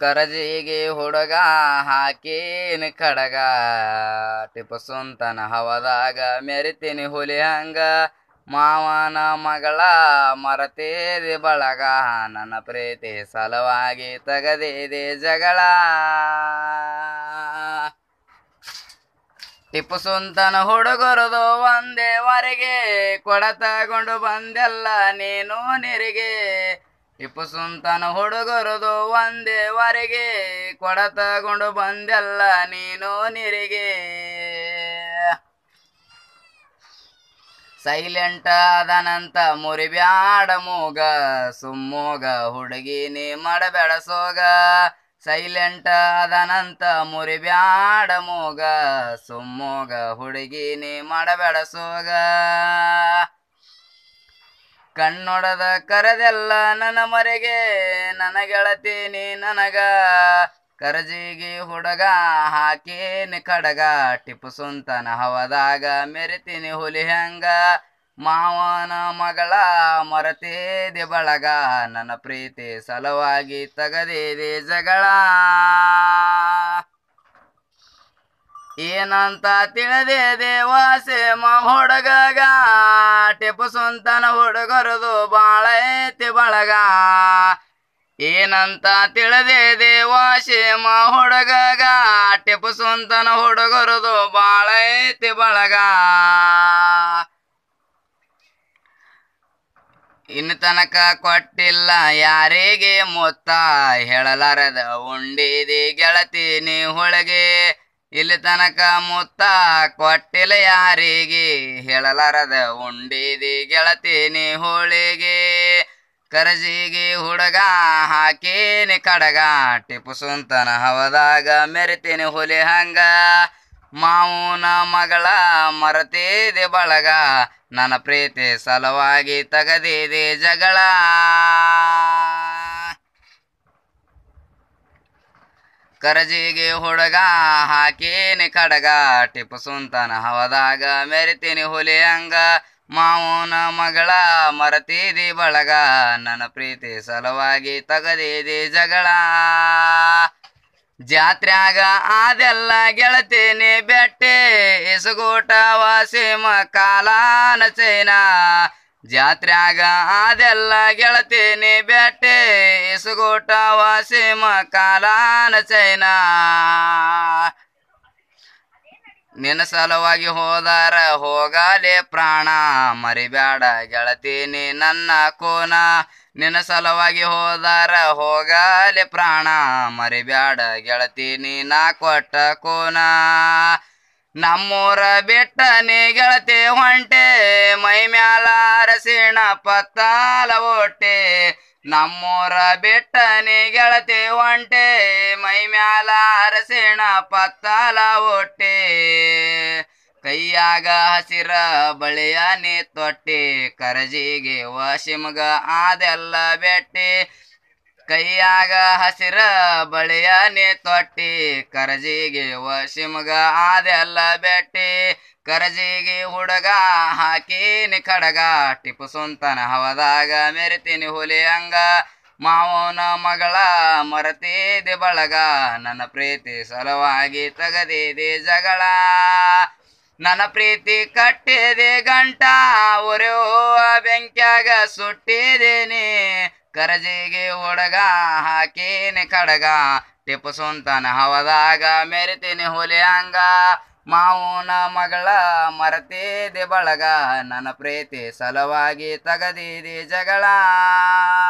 ಕರಜಿಗೆ ಹುಡುಗ ಹಾಕೇನ ಕಡಗ ಟಿಪ್ಪು ಸುಲ್ತಾನ ಹವದಾಗ ಮೆರಿತೀನಿ ಹುಲಿ ಹಂಗ ಮಾವನ ಮಗಳ ಮರತೇದೆ ಬಳಗ ನನ್ನ ಪ್ರೀತಿ ಸಲುವಾಗಿ ತಗದಿದೆ ಜಗಳ ಟಿಪ್ಪು ಸುಲ್ತಾನ ಹುಡುಗರದು ಒಂದೇವರೆಗೆ ಕೊಡ ತಗೊಂಡು ಬಂದೆಲ್ಲ ನೀನು ನಿರಿಗೆ ಟಿಪ್ಪು ಸುಲ್ತಾನ ಹುಡುಗರದು ಒಂದೇವರೆಗೆ ಕೊಡ ತಗೊಂಡು ಬಂದೆಲ್ಲ ನೀನು ನಿರಿಗೆ ಸೈಲೆಂಟ್ ಅದನಂತ ಮುರಿಬ್ಯಾಡ ಮೂಗ ಸುಮ್ಮೋಗ ಹುಡುಗಿ ನೀ ಮಾಡಬೇಡ ಸೋಗ ಸೈಲೆಂಟ್ ಅದನಂತ ಮುರಿಬ್ಯಾಡ ಮೂಗ ಸುಮ್ಮೋಗ ಹುಡುಗಿ ನೀ ಮಾಡಬೇಡ ಸೋಗ ಕಣ್ಣೊಡದ ಕರೆದೆಲ್ಲ ನನ್ನ ಮರೆಗೆ ನನ್ನ ಗೆಳತಿ ನೀ ನನಗ ಕರಜಿಗೆ ಹುಡುಗ ಹಾಕೇನಿ ಕಡಗ ಟಿಪ್ಪು ಸುಲ್ತಾನ ಹವದಾಗ ಮೆರಿತೀನಿ ಹುಲಿ ಹಂಗ ಮಾವನ ಮಗಳ ಮರತೇದೆ ಬಳಗ ನನ್ನ ಪ್ರೀತಿ ಸಲುವಾಗಿ ತಗದಿದೆ ಜಗಳ ಏನಂತ ತಿಳಿದೆ ದೇವಾಸೇಮ ಹುಡುಗಗ ಟಿಪ್ಪು ಸುಲ್ತಾನ ಹುಡುಗರದು ಬಾಳ ಐತಿ ಬಳಗ ಏನಂತ ತಿಳಿದೆ ದೇವಾಸೇಮ ಹುಡುಗಗ ಟಿಪ್ಪು ಸುಲ್ತಾನ ಹುಡುಗರದು ಬಾಳ ಐತಿ ಬಳಗ ಇನ್ನು ತನಕ ಕೊಟ್ಟಿಲ್ಲ ಯಾರಿಗೆ ಮೊತ್ತ ಹೇಳಲಾರದ ಉಂಡಿದಿ ಗೆಳತಿ ನೀ ಹೊಳಗೆ ಇಲ್ಲಿ ತನಕ ಮುತ್ತ ಕೊಟ್ಟಿಲ್ಲ ಯಾರಿಗೆ ಹೇಳಲಾರದ ಉಂಡಿದಿ ಗೆಳತಿ ನೀ ಹೋಳಿಗೆ ಕರಜಿಗೆ ಹುಡುಗ ಹಾಕೇನಿ ಕಡಗ ಟಿಪ್ಪು ಸುಲ್ತಾನ ಹವದಾಗ ಮೆರಿತೀನಿ ಹುಲಿ ಹಂಗ ಮಾವನ ಮಗಳ ಮರತೇದೆ ಬಳಗ ನನ್ನ ಪ್ರೀತಿ ಸಲುವಾಗಿ ತಗದಿದೆ ಜಗಳ ಕರಜಿಗೆ ಹುಡುಗ ಹಾಕೇನಿ ಕಡಗ ಟಿಪ್ಪು ಸುಲ್ತಾನ ಹವದಾಗ ಮೆರಿತೀನಿ ಹುಲಿ ಹಂಗ ಮಾವನ ಮಗಳ ಮರತಿದಿ ಬಳಗ ನನ್ನ ಪ್ರೀತಿ ಸಲುವಾಗಿ ತಗದಿದೆ ಜಗಳ ಜಾತ್ರ್ಯಾಗ ಅದೆಲ್ಲ ಗೆಳತೀನಿ ಬೆಟ್ಟೆ ಇಸುಗೂಟ ವಾಸಿಮ ಕಾಲಾನ ಚೈನ ಜಾತ್ರ್ಯಾಗ ಅದೆಲ್ಲ ಗೆಳತೀನಿ ಬೆಟ್ಟೆ ಇಸುಗೂಟ ವಾಸಿಮ ಕಾಲಾನ ಚೈನ ನಿನ್ನ ಸಲುವಾಗಿ ಹೋದಾರ ಹೋಗಾಲೆ ಪ್ರಾಣ ಮರಿಬ್ಯಾಡ ಗೆಳತೀನಿ ನನ್ನ ಕೋನ ನಿನ್ನ ಸಲುವಾಗಿ ಹೋದಾರ ಹೋಗಾಲೆ ಪ್ರಾಣ ಮರಿಬ್ಯಾಡ ಗೆಳತೀನಿ ನಾ ಕೊಟ್ಟ ಕೋನ ನಮ್ಮೂರ ಬಿಟ್ಟ ನೀ ಗೆಳತಿ ಹೊಂಟೆ ಮೈ ಮ್ಯಾಲ ಅರಸಿಣ ಪತ್ತಾಲ ಓಟೆ ನಮ್ಮೂರ ಬಿಟ್ಟ ನೀ ಗೆಳತಿ ಹೊಂಟೆ ಮೈ ಮ್ಯಾಲ ಅರಸಿಣ ಪತ್ತಾಲ ಓಟೆ ಕೈಯಾಗ ಹಸಿರ ಬಳಿಯ ನೀ ತೊಟ್ಟಿ ಕರಜಿಗೆ ವಶಿಮಗ ಅದೆಲ್ಲ ಬೆಟ್ಟಿ ಕೈಯಾಗ ಹಸಿರ ಬಳಿಯ ನೀ ತೊಟ್ಟಿ ಕರಜಿಗೆ ವಶಿಮಗ ಅದೆಲ್ಲ ಬೆಟ್ಟಿ ಕರಜಿಗೆ ಹುಡುಗ ಹಾಕೀನಿ ಕಡಗ ಟಿಪ್ಪು ಸುಲ್ತಾನ ಹವದಾಗ ಮೆರಿತೀನಿ ಹುಲಿ ಹಂಗ ಮಾವನ ಮಗಳ ಮರತಿದೆ ಬಳಗ ನನ್ನ ಪ್ರೀತಿ ಸಲುವಾಗಿ ತಗದಿದೆ ಜಗಳ ನನ್ನ ಪ್ರೀತಿ ಕಟ್ಟಿದೆ ಗಂಟ ಉರಿಯುವ ಬೆಂಕ್ಯಾಗ ಸುಟ್ಟಿದ್ದೀನಿ ಕರಜಿಗೆ ಹುಡುಗ ಹಾಕೀನಿ ಕಡಗ ಟಿಪ್ಪು ಸುಲ್ತಾನ ಹವದಾಗ ಮೆರಿತೀನಿ ಹುಲಿ ಹಂಗ ಮಾವನ ಮಗಳ ಮರತಿದೆ ಬಳಗ ನನ್ನ ಪ್ರೀತಿ ಸಲುವಾಗಿ ತಗದಿದೆ ಜಗಳ